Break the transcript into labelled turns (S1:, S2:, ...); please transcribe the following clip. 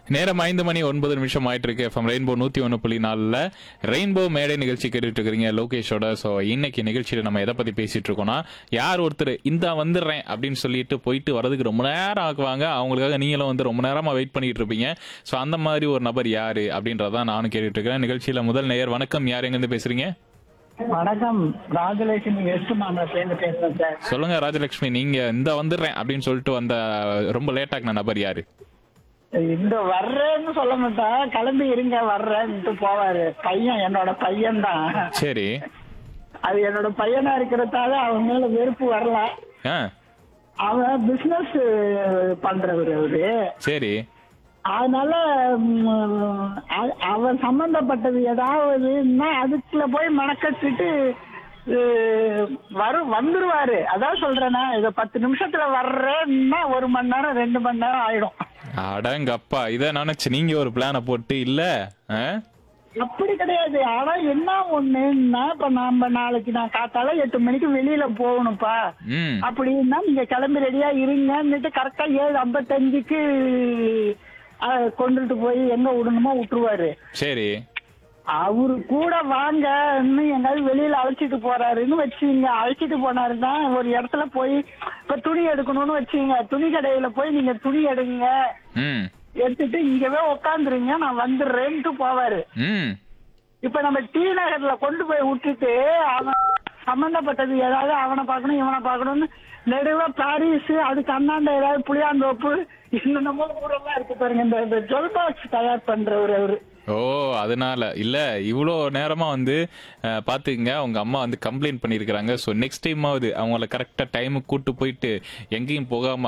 S1: நேரம் ஐந்து மணி ஒன்பது நிமிஷம் ஆயிட்டு இருக்கு எஃப்எம் ரெயின்போ நூத்தி ஒன்று புள்ளி நாலுல ரெயின்போ மேடை நிகழ்ச்சி கேட்டுட்டு இருக்கிறீங்க லோகேஷோட ஸோ இன்னைக்கு நிகழ்ச்சியில நம்ம எதை பத்தி பேசிட்டு இருக்கோம்னா யார் ஒருத்தர் இந்த வந்துடுறேன் அப்படின்னு சொல்லிட்டு போயிட்டு வரதுக்கு ரொம்ப நேரம் ஆக்குவாங்க அவங்களுக்காக நீங்களும் வந்து ரொம்ப நேரமா வெயிட் பண்ணிட்டு இருப்பீங்க ஸோ அந்த மாதிரி ஒரு நபர் யாரு அப்படின்றதான் நானும் கேட்டுட்டு இருக்கிறேன் நிகழ்ச்சியில முதல் நேயர் வணக்கம் யார் எங்க இருந்து பேசுறீங்க
S2: வணக்கம் ராஜலட்சுமி வெஸ்ட் மாநிலத்திலேருந்து பேசுறேன் சார்
S1: சொல்லுங்க ராஜலட்சுமி நீங்க இந்த வந்துடுறேன் அப்படின்னு சொல்லிட்டு வந்த ரொம்ப லேட்டாக்குன நபர் யாரு
S2: இந்த வர்றேன்னு சொல்ல மாட்டேன் கிளம்பி இருங்க வர்றேன்ட்டு போவாரு பையன் என்னோட பையன் தான்
S1: சரி
S2: அது என்னோட பையனா இருக்கிறதால அவன் மேல வெறுப்பு வரல
S1: ஆ
S2: அவன் பிசினஸ் பண்றவர் அவரு
S1: சரி
S2: அதனால ம், அ- அவன் சம்பந்தப்பட்டது ஏதாவதுன்னா அதுக்குள்ள போய் மணக்கட்டுட்டு அஹ், வரும் வந்துருவாரு அதான் சொல்றேன்னா இத பத்து நிமிஷத்துல வர்றேன்னா ஒரு மணி நேரம் ரெண்டு மணி நேரம் ஆயிடும்
S1: அடங்கப்பா இத நினைச்சு நீங்க ஒரு பிளான போட்டு இல்ல ஆ?
S2: அப்படி கிடையாது ஆனா என்ன ஒண்ணுன்னா இப்ப நாம நாளைக்கு நான் காத்தால எட்டு மணிக்கு வெளியில போகணும்ப்பா
S1: ம்
S2: அப்படின்னா நீங்க கிளம்பி ரெடியா இருங்கன்னுட்டு கரெக்டா ஏழு ஐம்பத்தஞ்சுக்கு அஹ், கொண்டுட்டு போய் எங்க விடணுமோ விட்டுருவாரு
S1: சரி
S2: அவரு கூட வாங்க இன்னும் எங்காவது வெளியில அழைச்சிட்டு போறாருன்னு வச்சுங்க அழைச்சிட்டு போனாருன்னா ஒரு இடத்துல போய் இப்ப துணி எடுக்கணும்னு வச்சுங்க துணி கடையில போய் நீங்க துணி எடுங்க
S1: ம்
S2: எடுத்துட்டு இங்கவே உக்காந்துருங்க நான் வந்துடுறேன்ட்டு போவாரு
S1: ம்
S2: இப்ப நம்ம டி நகர்ல கொண்டு போய் விட்டுட்டு அவன் சம்பந்தப்பட்டது ஏதாவது அவனை பார்க்கணும் இவனை பார்க்கணும்னு நெடுவா பாரிஸ் அதுக்கு அண்ணாண்ட ஏதாவது புளியாந்தோப்பு என்னென்னமோ ஊரெல்லாம் இருக்கு பாருங்க இந்த இந்த ஜொல் பாக்ஸ் தயார் பண்றவர் அவரு
S1: ஓ அதனால இல்ல இவ்வளோ நேரமா வந்து அஹ், பாத்துக்கங்க உங்க அம்மா வந்து கம்ப்ளைண்ட் பண்ணிருக்காங்க ஸோ நெக்ஸ்ட் டைம் ஆகுது அவங்கள கரெக்டா டைமுக்கு கூட்டு போயிட்டு எங்கேயும் போகாம